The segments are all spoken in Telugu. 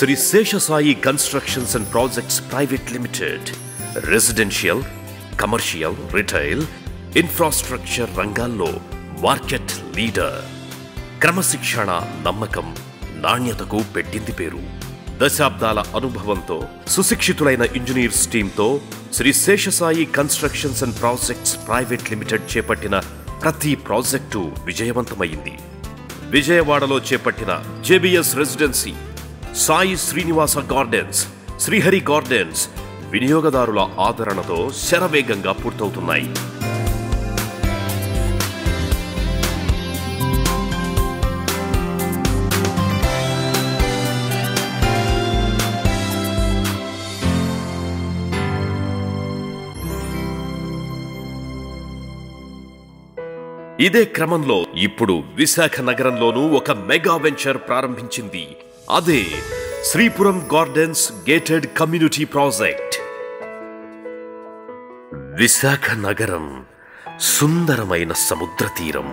Shri Seshasai constructions and projects private limited residential commercial retail infrastructure రంగాల్లో మార్కెట్ లీడర్ క్రమశిక్షణ నమ్మకం నాణ్యతకు పెట్టింది పేరు దశాబ్దాల అనుభవంతో సుశిక్షితులైన ఇంజనీర్స్ టీంతో Sri Seshasai constructions and projects private limited చేపట్టిన ప్రతి ప్రాజెక్టు విజయవంతమైంది విజయవాడలో చేపట్టిన JBS residency Sai Srinivasa gardens Srihari gardens వినియోగదారుల ఆదరణతో శరవేగంగా పూర్తవుతున్నాయి ఇదే క్రమంలో ఇప్పుడు విశాఖ నగరంలోనూ ఒక మెగా వెంచర్ ప్రారంభించింది అదే Sripuram gardens gated community project Visakha నగరం సుందరమైన సముద్ర తీరం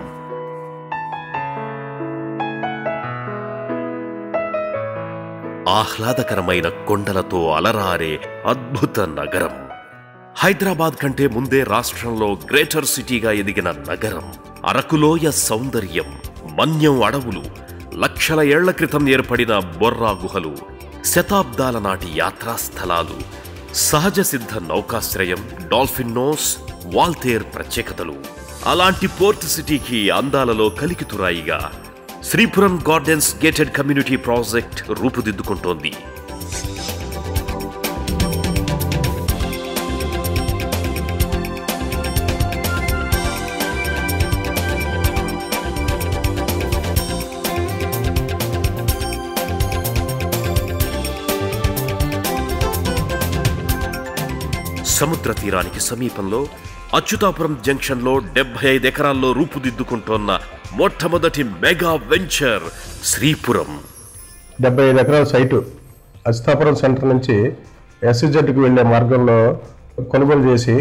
ఆహ్లాదకరమైన కొండలతో అలరారే అద్భుత నగరం హైదరాబాద్ కంటే ముందే రాష్ట్రంలో గ్రేటర్ సిటీగా ఎదిగిన నగరం అరకులోయ సౌందర్యం మన్యం అడవులు లక్షల ఏళ్ల క్రితం ఏర్పడిన బొర్రా గుహలు శతాబ్దాల నాటి యాత్రా స్థలాలు సహజ సిద్ధ నౌకాశ్రయం డాల్ఫిన్ నోస్ వాల్తేర్ ప్రత్యేకతలు అలాంటి పోర్ట్ సిటీకి అందాలలో కలికితురాయిగా Sripuram gardens gated community project రూపుదిద్దుకుంటోంది సముద్ర తీరానికి సమీపంలో అచ్యుతాపురం జంక్షన్లో డెబ్బై ఐదు ఎకరాల్లో రూపుదిద్దుకుంటోన్న మొట్టమొదటి మెగా వెంచర్ శ్రీపురం డెబ్బై ఐదు ఎకరాల సైటు అస్థాపురం సెంటర్ నుంచి ఎస్సీజెడ్కి వెళ్ళే మార్గంలో కొనుగోలు చేసి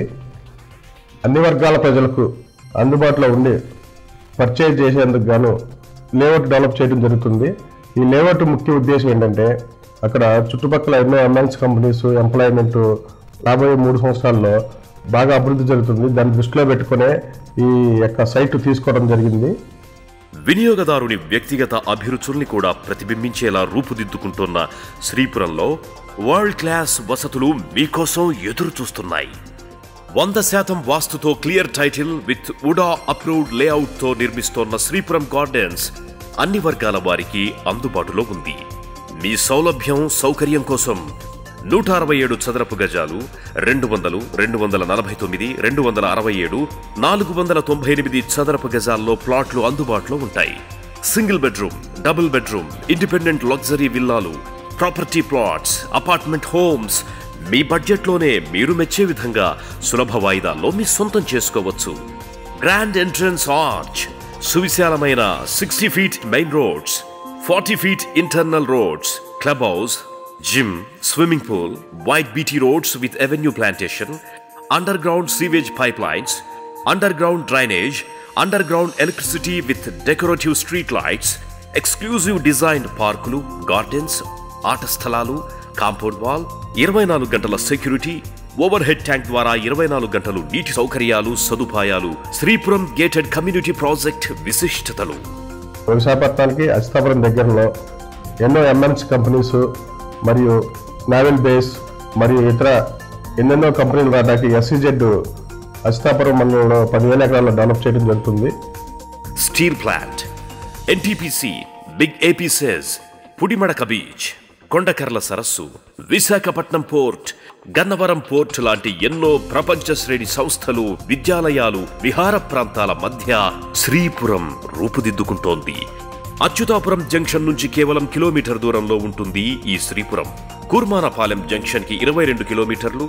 అన్ని వర్గాల ప్రజలకు అందుబాటులో ఉండి పర్చేజ్ చేసేందుకు గాను లేఅవుట్ డెవలప్ చేయడం జరుగుతుంది ఈ లేఅవుట్ ముఖ్య ఉద్దేశం ఏంటంటే అక్కడ చుట్టుపక్కల ఎన్నో ఎంఎన్స్ కంపెనీస్ ఎంప్లాయ్మెంట్ రాబోయే మూడు సంవత్సరాల్లో బాగా అభివృద్ధి జరుగుతుంది దాన్ని దృష్టిలో పెట్టుకునే ఈ యొక్క సైట్ తీసుకోవడం జరిగింది వినియోగదారుని వ్యక్తిగత అభిరుచుల్ని కూడా ప్రతిబింబించేలా రూపుదిద్దుకుంటున్న శ్రీపురంలో వరల్డ్ క్లాస్ వసతులు మీకోసం ఎదురు చూస్తున్నాయి వంద శాతం వాస్తుతో clear title with UDA approved layout తో నిర్మిస్తోన్న శ్రీపురం గార్డెన్స్ అన్ని వర్గాల వారికి అందుబాటులో ఉంది మీ సౌలభ్యం సౌకర్యం కోసం నూట అరవై ఏడు చదరపు గజాలు రెండు వందలు రెండు వందల నలభై తొమ్మిది రెండు వందల అరవై ఏడు నాలుగు వందల తొంభై ఎనిమిది చదరపు గజాల్లో ప్లాట్లు అందుబాటులో ఉంటాయి single bedroom double bedroom independent luxury విల్లాలు ప్రాపర్టీ ప్లాట్స్ అపార్ట్మెంట్ హోమ్స్ మీ బడ్జెట్లోనే మీరు మెచ్చే విధంగా సులభ వాయిదాల్లో మీ సొంతం చేసుకోవచ్చు గ్రాండ్ ఎంట్రన్స్ ఆర్చ్ సువిశాలమైన sixty feet main roads forty feet internal roads club house gym swimming pool white BT roads with avenue plantation underground sewage pipelines underground drainage underground electricity with decorative street lights exclusive design పార్కులు గార్డెన్స్ ఆట స్థలాలు కాంపౌండ్ వాల్ ఇరవై నాలుగు గంటల సెక్యూరిటీ ఓవర్ హెడ్ ట్యాంక్ ద్వారా ఇరవై నాలుగు గంటలు నీటి సౌకర్యాలు సదుపాయాలు శ్రీపురం గేటెడ్ కమ్యూనిటీ ప్రాజెక్ట్ విశిష్టతలు విశాఖపట్నానికి అస్థాపురం దగ్గరలో ఎన్నో ఎంఎన్స్ కంపెనీస్ మరియు నావెల్ బేస్ మరియు ఇతర ఎన్నెన్నో కంపెనీలు రావడానికి ఎస్సీజెడ్ అస్థాపురం మండలంలో పదివేల ఎకరాల్లో డెవలప్ చేయడం జరుగుతుంది steel plant NTPC big AP SEZ Pudimadaka beach Kondakarla సరస్సు విశాఖపట్నం పోర్ట్ గన్నవరం పోర్ట్ లాంటి ఎన్నో ప్రపంచ శ్రేణి సంస్థలు విద్యాలయాలు విహార ప్రాంతాల మధ్య శ్రీపురం రూపుదిద్దుకుంటోంది అచ్యుతాపురం జంక్షన్ నుంచి కేవలం కిలోమీటర్ దూరంలో ఉంటుంది ఈ శ్రీపురం కూర్మానపాలెం జంక్షన్ కి ఇరవై రెండు కిలోమీటర్లు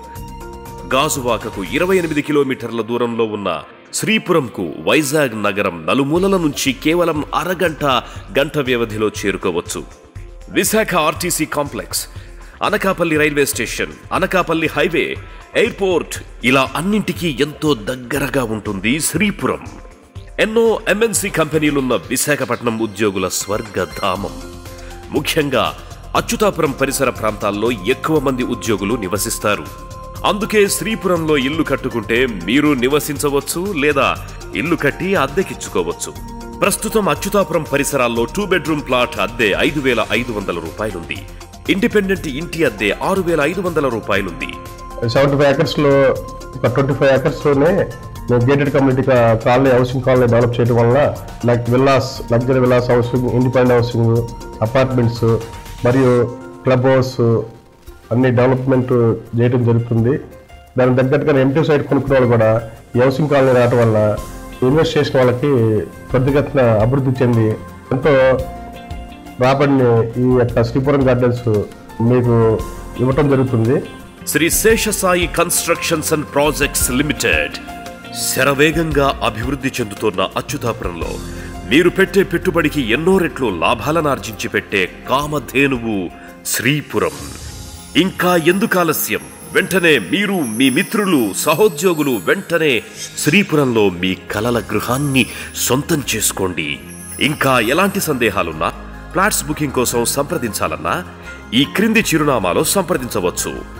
గాజువాకకు ఇరవై ఎనిమిది కిలోమీటర్ల దూరంలో ఉన్న శ్రీపురంకు వైజాగ్ నగరం నలుమూలల నుంచి కేవలం అరగంట గంట వ్యవధిలో చేరుకోవచ్చు Visakha RTC complex Anakapalli railway station Anakapalli highway airport ఇలా అన్నింటికీ ఎంతో దగ్గరగా ఉంటుంది శ్రీపురం ఎన్నో ఎంఎన్సీ కంపెనీలున్న విశాఖపట్నం ఉద్యోగుల స్వర్గధామం ముఖ్యంగా అచ్యుతాపురం పరిసర ప్రాంతాల్లో ఎక్కువ మంది ఉద్యోగులు నివసిస్తారు అందుకే శ్రీపురంలో ఇల్లు కట్టుకుంటే మీరు నివసించవచ్చు లేదా ఇల్లు కట్టి అద్దెకిచ్చుకోవచ్చు ప్రస్తుతం అచ్యుతాపురం పరిసరాల్లో టూ బెడ్రూమ్ ప్లాట్ అద్దె ఐదు వేల ఐదు వందల రూపాయలుంది ఇండిపెండెంట్ ఇంటి అద్దె ఆరు వేల ఐదు వందల రూపాయలుంది సెవెంటీ ఫైవ్ ఏకర్స్లో ఒక ట్వంటీ ఫైవ్ ఏకర్స్లోనే మేము gated community colony housing colony develop చేయడం వల్ల like villas luxury villas housing independent housing apartments మరియు క్లబ్ హౌస్ అన్ని డెవలప్మెంట్ చేయడం జరుగుతుంది దానికి తగ్గట్టుగా ఎంటీ సైట్ కొనుక్కునే వాళ్ళు కూడా ఈ హౌసింగ్ కాలనీ రావడం వల్ల ఇన్వెస్ట్ చేసిన వాళ్ళకి త్వరితగతిన అభివృద్ధి చెంది ఎంతో రాబడిని ఈ యొక్క శ్రీపురం గార్డెన్స్ మీకు ఇవ్వటం జరుగుతుంది Sri Seshasai constructions and projects limited శరవేగంగా అభివృద్ధి చెందుతున్న అచ్యుతాపురంలో మీరు పెట్టే పెట్టుబడికి ఎన్నో రెట్లు లాభాలను ఆర్జించి పెట్టే కామధేనువు శ్రీపురం ఇంకా ఎందుకు ఆలస్యం వెంటనే మీరు మీ మిత్రులు సహోద్యోగులు వెంటనే శ్రీపురంలో మీ కలల గృహాన్ని సొంతం చేసుకోండి ఇంకా ఎలాంటి సందేహాలున్నా ఫ్లాట్స్ బుకింగ్ కోసం సంప్రదించాలన్నా ఈ క్రింది చిరునామాలో సంప్రదించవచ్చు